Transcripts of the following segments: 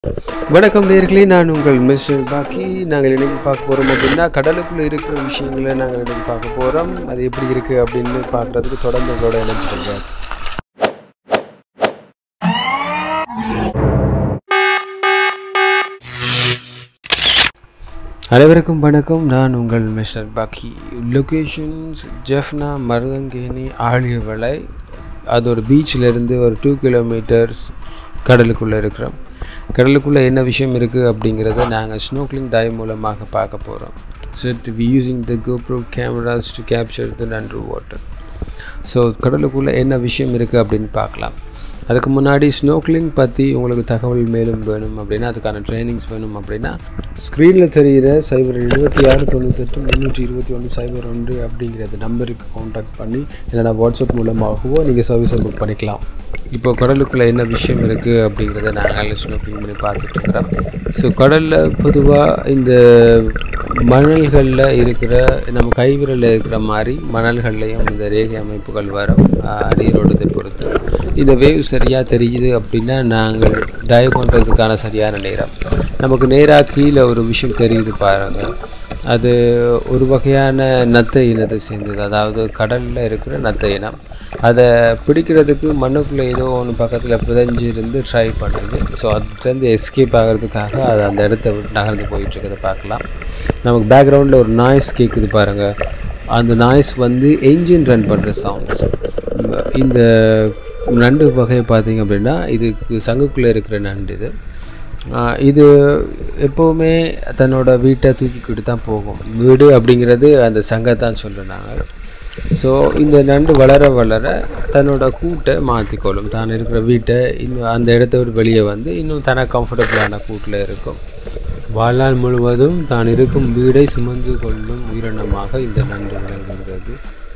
வணக்கம் நேர்களே நான் உங்கள் மிஸ்டர் பாக்கி நாங்கள் இன்னைக்கு பார்க்க போகிறோம் அப்படின்னா கடலுக்குள்ளே இருக்கிற விஷயங்களை நாங்கள் இன்னைக்கு பார்க்க போகிறோம் அது எப்படி இருக்குது அப்படின்னு பார்க்குறதுக்கு தொடர்ந்து எங்களோட இணைச்சிருங்க அனைவருக்கும் வணக்கம் நான் உங்கள் மிஸ்டர் பாக்கி லொக்கேஷன்ஸ் ஜெஃப்னா மருதங்கேணி ஆழியவளை அதோட பீச்சிலேருந்து ஒரு டூ கிலோமீட்டர்ஸ் கடலுக்குள்ளே இருக்கிறோம் கடலுக்குள்ளே என்ன விஷயம் இருக்குது அப்படிங்கிறத நாங்கள் ஸ்னோக்லிங் டைவ் மூலமாக பார்க்க போகிறோம் set we using the GoPro cameras to capture the underwater so கடலுக்குள்ளே என்ன விஷயம் இருக்குது அப்படின்னு பார்க்கலாம் அதுக்கு முன்னாடி ஸ்னோக்லிங் பற்றி உங்களுக்கு தகவல் மேலும் வேணும் அப்படின்னா அதுக்கான ட்ரைனிங்ஸ் வேணும் அப்படின்னா ஸ்க்ரீனில் தெரிகிற சைபர் எழுபத்தி ஆறு தொண்ணூத்தெட்டு முந்நூற்றி இருபத்தி ஒன்று சைபர் ஒன்று அப்படிங்கிறது நம்பருக்கு காண்டாக்ட் பண்ணி இல்லைனா வாட்ஸ்அப் மூலமாகவோ நீங்கள் சர்வீஸை புக் பண்ணிக்கலாம் இப்போ கடலுக்குள்ளே என்ன விஷயம் இருக்குது அப்படிங்கிறத நாங்கள் ஸ்னோக்கிங் பண்ணி பார்த்துட்ருக்குறோம் ஸோ கடலில் பொதுவாக இந்த மணல்களில் இருக்கிற நம்ம கைவிரலில் இருக்கிற மாதிரி மணல்கள்லையும் இந்த ரேகை அமைப்புகள் வரும் ஆஹ் நீரோட்டத்தை பொறுத்து இந்த வேவ் சரியாக தெரியுது அப்படின்னா நாங்கள் டயவ் பண்ணுறதுக்கான சரியான நேரம் நமக்கு நேராக கீழே ஒரு விஷயம் தெரியுது பாருங்கள் அது ஒரு வகையான நத்தை இனத்தை சேர்ந்தது அதாவது கடலில் இருக்கிற நத்தை இனம் அதை பிடிக்கிறதுக்கு மண்ணுக்குள்ளே ஏதோ ஒன்று பக்கத்தில் புதஞ்சு இருந்து ட்ரை பண்ணுறது ஸோ அதுலேருந்து எஸ்கேப் ஆகிறதுக்காக அது அந்த இடத்த விட்டு நகர்ந்து போயிட்டுருக்கதை பார்க்கலாம் நமக்கு பேக்ரவுண்டில் ஒரு நாய்ஸ் கேட்குது பாருங்கள் அந்த நாய்ஸ் வந்து என்ஜின் ரன் பண்ணுற சவுண்ட்ஸ் இந்த நண்டு வகையை பார்த்தீங்க அப்படின்னா இதுக்கு சங்குக்குள்ளே இருக்கிற நண்டு இது ஆஹ் இது எப்போவுமே தன்னோட வீட்டை தூக்கிக்கிட்டு தான் போகும் வீடு அப்படிங்கிறது அந்த சங்கை தான் சொல்கிறாங்க ஸோ இந்த நண்டு வளர வளர தன்னோட கூட்டை மாற்றிக்கொள்ளும் தான் இருக்கிற வீட்டை இன்னும் அந்த இடத்த விட்டு வெளியே வந்து இன்னும் தனக்கு கம்ஃபர்டபுளான கூட்டில் இருக்கும் வாழ்நாள் முழுவதும் தான் இருக்கும் வீடை சுமந்து கொள்ளும் உயிரினமாக இந்த நண்டு விளங்குகிறது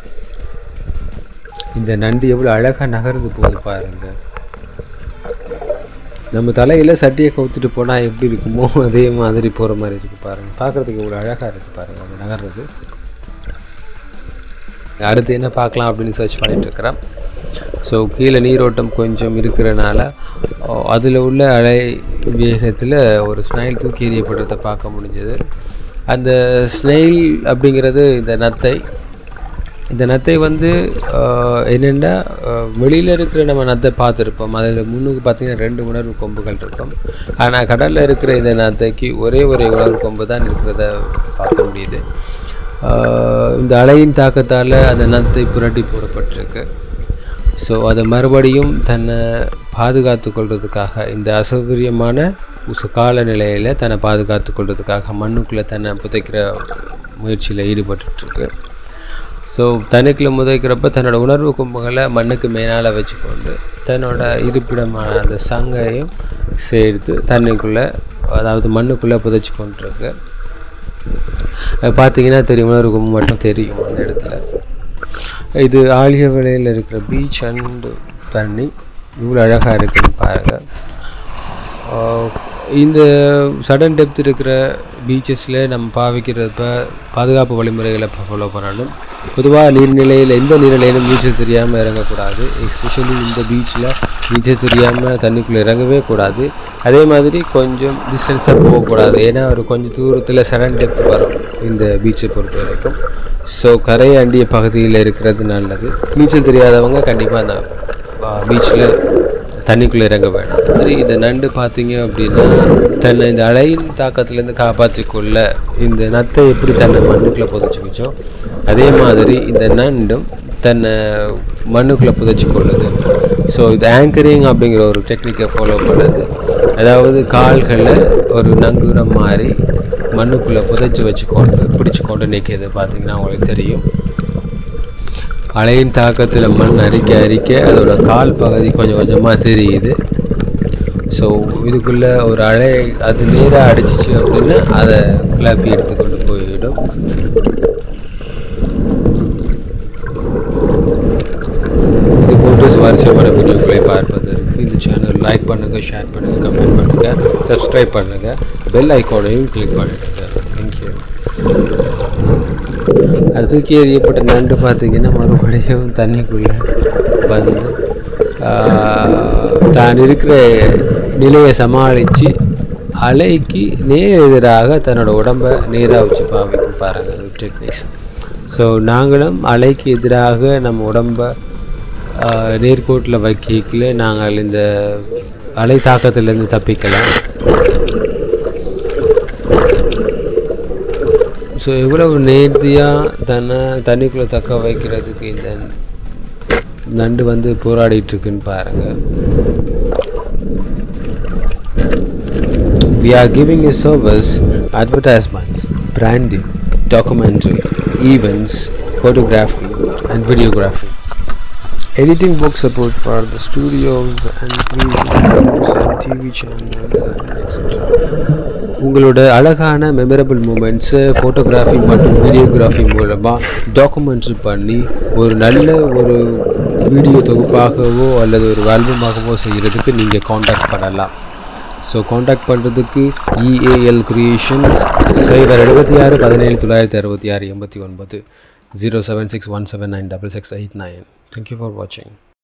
இந்த நண்டு எவ்வளோ அழகாக நகர்ந்து போகுது பாருங்க நம்ம தலையில் சட்டியை கவுத்துட்டு போனால் எப்படி இருக்குமோ அதே மாதிரி போகிற மாதிரி இருக்குது பாருங்கள் பார்க்குறதுக்கு இவ்வளோ அழகாக இருக்குது பாருங்கள் அது நகர்றது அடுத்து என்ன பார்க்கலாம் அப்படின்னு சர்ச் பண்ணிட்டு இருக்கிறேன் ஸோ கீழே நீரோட்டம் கொஞ்சம் இருக்கிறனால அதில் உள்ள அலை வேகத்தில் ஒரு ஸ்னைல் தூக்கி எறியப்படுறதை பார்க்க முடிஞ்சது அந்த ஸ்னெயில் அப்படிங்கிறது இந்த நத்தை இந்த நத்தை வந்து என்னென்னா வெளியில் இருக்கிற நம்ம நத்தை பார்த்துருப்போம் அதில் முன்னுக்கு பார்த்தீங்கன்னா ரெண்டு உணர்வு கொம்புகள் இருக்கும் ஆனால் கடலில் இருக்கிற இந்த நத்தைக்கு ஒரே ஒரே உணர்வு கொம்பு தான் இருக்கிறத பார்க்க முடியுது ஆஹ் இந்த அலையின் தாக்கத்தால் அந்த நத்தை புரட்டி போடப்பட்டிருக்கு ஸோ அதை மறுபடியும் தன்னை பாதுகாத்து கொள்வதுக்காக இந்த அசௌகரியமான உச காலநிலையில் தன்னை பாதுகாத்து கொள்வதுக்காக மண்ணுக்குள்ளே தன்னை புதைக்கிற முயற்சியில் ஈடுபட்டுருக்கு ஸோ தண்ணிக்குள்ளே முதைக்கிறப்ப தன்னோட உணர்வு கொம்புகளை மண்ணுக்கு மேலால் வச்சுக்கொண்டு தன்னோட இருப்பிடமான அந்த சங்கையும் சேர்த்து தண்ணிக்குள்ளே அதாவது மண்ணுக்குள்ளே புதைச்சி கொண்டிருக்கு பார்த்தீங்கன்னா தெரியும் உணர்வு கொம்பு மட்டும் தெரியும் அந்த இடத்துல இது ஆலிய விலையில் இருக்கிற பீச் அண்ட் தண்ணி இவ்வளோ அழகாக இருக்குன்னு பாருங்கள் இந்த சடன் டெப்த் இருக்கிற பீச்சஸில் நம்ம பாவிக்கிறப்ப பாதுகாப்பு வழிமுறைகளை ஃபாலோ பண்ணணும் பொதுவாக நீர்நிலையில் எந்த நீர்நிலையிலும் நீச்சல் தெரியாமல் இறங்கக்கூடாது எஸ்பெஷலி இந்த பீச்சில் நீச்சல் தெரியாமல் தண்ணிக்குள்ளே இறங்கவே கூடாது அதே மாதிரி கொஞ்சம் டிஸ்டன்ஸாக போகக்கூடாது ஏன்னா ஒரு கொஞ்சம் தூரத்தில் சடன் டெப்த் வரும் இந்த பீச்சை பொறுத்த வரைக்கும் ஸோ கரை அண்டிய பகுதியில் இருக்கிறது நல்லது நீச்சல் தெரியாதவங்க கண்டிப்பாக அந்த பீச்சில் தண்ணிக்குள்ளே இறங்க வேண்டாம் மாதிரி இந்த நண்டு பார்த்தீங்க அப்படின்னா தன்னை இந்த அலையின் தாக்கத்துலேருந்து காப்பாற்றிக்கொள்ள இந்த நத்தை எப்படி தன்னை மண்ணுக்குள்ளே புதைச்சிக்கிச்சோ அதே மாதிரி இந்த நண்டும் தன்னை மண்ணுக்குள்ளே புதைச்சி கொள்ளுது ஸோ இது ஆங்கரிங் அப்படிங்கிற ஒரு டெக்னிக்கை ஃபாலோ பண்ணுது அதாவது கால்களை ஒரு நங்குரம் மாதிரி மண்ணுக்குள்ளே புதைச்சி வச்சுக்கொண்டு பிடிச்சி கொண்டு நிற்கிது பார்த்தீங்கன்னா உங்களுக்கு தெரியும் அலையின் தாக்கத்தில் மண் அரிக்க அரிக்க அதோட கால் பகுதி கொஞ்சம் கொஞ்சமாக தெரியுது ஸோ இதுக்குள்ளே ஒரு அலை அது நேராக அடிச்சிச்சு அப்படின்னா அதை கிளப்பி எடுத்துக்கொண்டு போயிடும் இது போன்ற சுவாரஸ்யமான வீடியோக்களை பார்ப்பதற்கு இந்த சேனல் லைக் பண்ணுங்கள் ஷேர் பண்ணுங்கள் கமெண்ட் பண்ணுங்கள் சப்ஸ்கிரைப் பண்ணுங்கள் பெல் ஐக்கானையும் கிளிக் பண்ணிடுங்க தேங்க்யூ அது தூக்கி எறியப்பட்ட நண்டு பார்த்தீங்கன்னா மறுபடியும் தண்ணிக்குள்ளே வந்து ஆஹ், தான் இருக்கிற நிலையை சமாளித்து அலைக்கு நேர் எதிராக தன்னோட உடம்பை நேராக வச்சு பாவிக்கும் பாருங்கள் அது டெக்னிக்ஸ் ஸோ நாங்களும் அலைக்கு எதிராக நம்ம உடம்பை ஆஹ், நேர்கோட்டில் வைக்கல நாங்கள் இந்த அலை தாக்கத்திலேருந்து தப்பிக்கலாம் ஸோ எவ்வளவு நேர்த்தியாக தன்னை தண்ணிக்குள்ளே தக்க வைக்கிறதுக்கு இந்த நண்டு வந்து போராடிட்டு இருக்குன்னு பாருங்கள் We are giving a service, advertisements, branding, documentary, events, photography, and videography. Editing book support for the studios and music films and TV channels and etc. உங்களோட அழகான மெமரபிள் மூமெண்ட்ஸை ஃபோட்டோகிராஃபி மற்றும் வீடியோகிராஃபி மூலமாக டாக்குமெண்ட்ரி பண்ணி ஒரு நல்ல ஒரு வீடியோ தொகுப்பாகவோ அல்லது ஒரு ஆல்பமாகவோ செய்கிறதுக்கு நீங்கள் காண்டாக்ட் பண்ணலாம் ஸோ காண்டாக்ட் பண்ணுறதுக்கு இஏஎல் கிரியேஷன்ஸ் சைபர் எழுபத்தி ஆறு பதினேழு தொள்ளாயிரத்தி அறுபத்தி ஆறு எண்பத்தி ஒன்பது zero seven six one seven nine double six eight nine thank you for வாட்சிங்